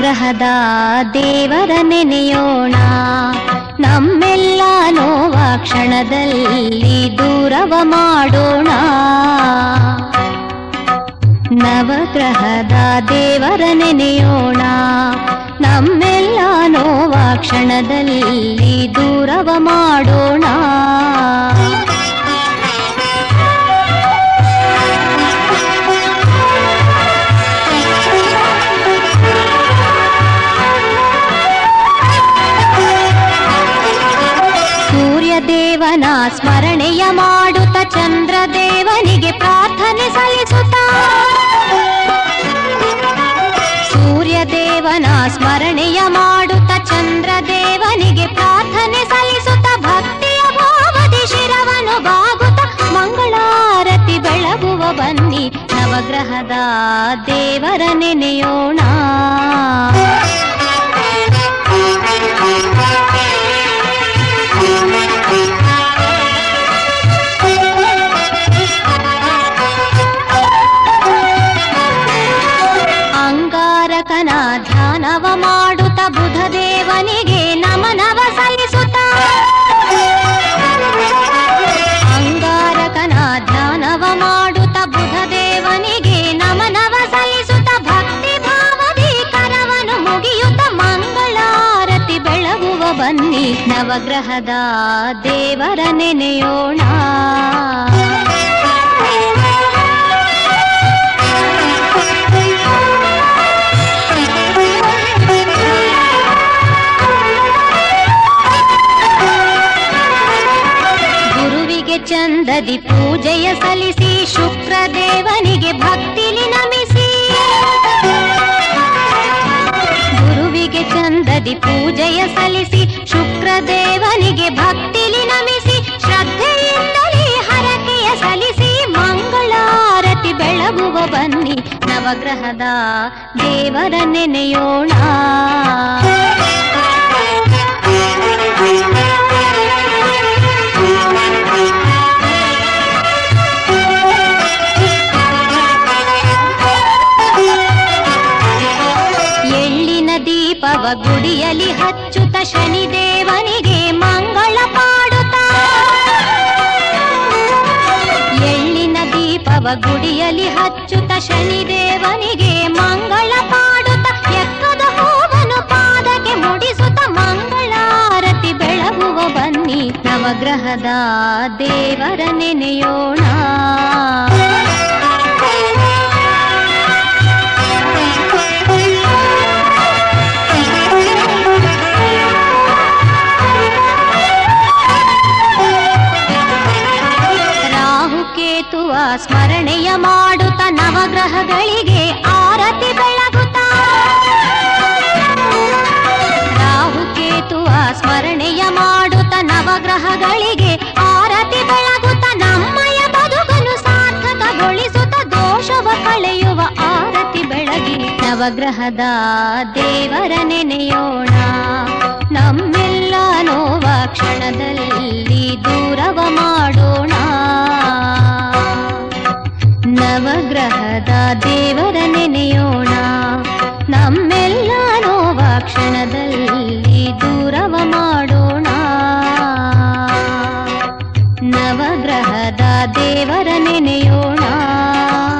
ನವಗ್ರಹದ ದೇವರ ನೆನೆಯೋಣ ನಮ್ಮೆಲ್ಲ ನೋವ ಕ್ಷಣದಲ್ಲಿ ದೂರವ ಮಾಡೋಣ ನವಗ್ರಹದ ದೇವರ ನೆನೆಯೋಣ ನಮ್ಮೆಲ್ಲ ನೋವ ಕ್ಷಣದಲ್ಲಿ ದೂರವ ಮಾಡೋಣ ಸೂರ್ಯದೇವನ ಸ್ಮರಣೆಯ ಮಾಡುತ್ತ ಚಂದ್ರದೇವನಿಗೆ ಪ್ರಾರ್ಥನೆ ಸಲ್ಲಿಸುತ್ತ ಸೂರ್ಯದೇವನ ಸ್ಮರಣೆಯ ಮಾಡುತ್ತ ಚಂದ್ರದೇವನಿಗೆ ಪ್ರಾರ್ಥನೆ ಸಲ್ಲಿಸುತ್ತ ಭಕ್ತಿಯ ಭಾವದಿ ಶಿರವನು ಬಾಗುತ್ತ ಮಂಗಳಾರತಿ ಬೆಳಗುವ ಬನ್ನಿ ನವಗ್ರಹದ ದೇವರ ನೆನೆಯೋಣ ಅಂಗಾರಕನ ಧ್ಯಾನವ ಮಾಡುತ್ತ ಬುಧದೇವನಿಗೆ ನಮನವ ಸಲ್ಲಿಸುತ್ತ ಅಂಗಾರಕನ ಧ್ಯಾನವ ಮಾಡುತ್ತ ಬುಧದೇವನಿಗೆ ನಮನವ ಸಲ್ಲಿಸುತ್ತ ಭಕ್ತಿ ಭಾವದಿ ಕರವನು ಮುಗಿಯುತ್ತ ಮಂಗಳಾರತಿ ಬೆಳಗುವ ಬನ್ನಿ ನವಗ್ರಹದ ದೇವರ ನೆನೆಯೋಣ ಗುರುವಿಗೆ ಚಂದದಿ ಪೂಜೆಯ ಸಲ್ಲಿಸಿ ಶುಕ್ರದೇವನಿಗೆ ಭಕ್ತಿಲಿ ನಮಿಸಿ ಗುರುವಿಗೆ ಚಂದದಿ ಪೂಜೆಯ ಸಲ್ಲಿಸಿ ಶುಕ್ರದೇವನಿಗೆ ಭಕ್ತಿಲಿ ನಮಿಸಿ ಶ್ರದ್ಧೆಯಿಂದಲೇ ಹರಕೆಯ ಸಲ್ಲಿಸಿ ಮಂಗಳಾರತಿ ಬೆಳಗುವ ಬನ್ನಿ ನವಗ್ರಹದ ದೇವರ ನೆನೆಯೋಣ ಎಳ್ಳಿನ ದೀಪವ ಗುಡಿಯಲ್ಲಿ ಹಚ್ಚುತ್ತ ಶನಿದೇವನಿಗೆ ಮಂಗಳ ಪಾಡುತ್ತ ಎಳ್ಳಿನ ದೀಪವ ಗುಡಿಯಲ್ಲಿ ಹಚ್ಚುತ್ತ ಶನಿದೇವನಿಗೆ ಮಂಗಳ ಪಾಡುತ್ತ ಎಕ್ಕದ ಹೂವನು ಪಾದಕ್ಕೆ ಮುಡಿಸುತ್ತ ಮಂಗಳಾರತಿ ಬೆಳಗುವ ಬನ್ನಿ ನವಗ್ರಹದ ದೇವರ ನೆನೆಯೋಣ ರಾಹುಕೇತುವ ಸ್ಮರಣೆಯ ಮಾಡುತ್ತ ನವಗ್ರಹಗಳಿಗೆ ಆರತಿ ಬೆಳಗುತ್ತ ರಾಹುಕೇತುವ ಸ್ಮರಣೆಯ ಮಾಡುತ್ತ ನವಗ್ರಹಗಳಿಗೆ ಆರತಿ ಬೆಳಗುತ್ತ ನಮ್ಮಯ ಬದುಕನ್ನು ಸಾರ್ಥಕಗೊಳಿಸುತ್ತ ದೋಷವ ಕಳೆಯುವ ಆರತಿ ಬೆಳಗಿ ನವಗ್ರಹದ ದೇವರ ನೆನೆಯೋಣ ನಮ್ಮೆಲ್ಲ ನೋವ ಕ್ಷಣದಲ್ಲಿ ದೂರವ ಮಾಡೋಣ ನವಗ್ರಹದ ದೇವರ ನೆನೆಯೋಣ ನಮ್ಮೆಲ್ಲ ನೋವ ಕ್ಷಣದಲ್ಲಿ ದೂರವ ಮಾಡೋಣ ನವಗ್ರಹದ ದೇವರ ನೆನೆಯೋಣ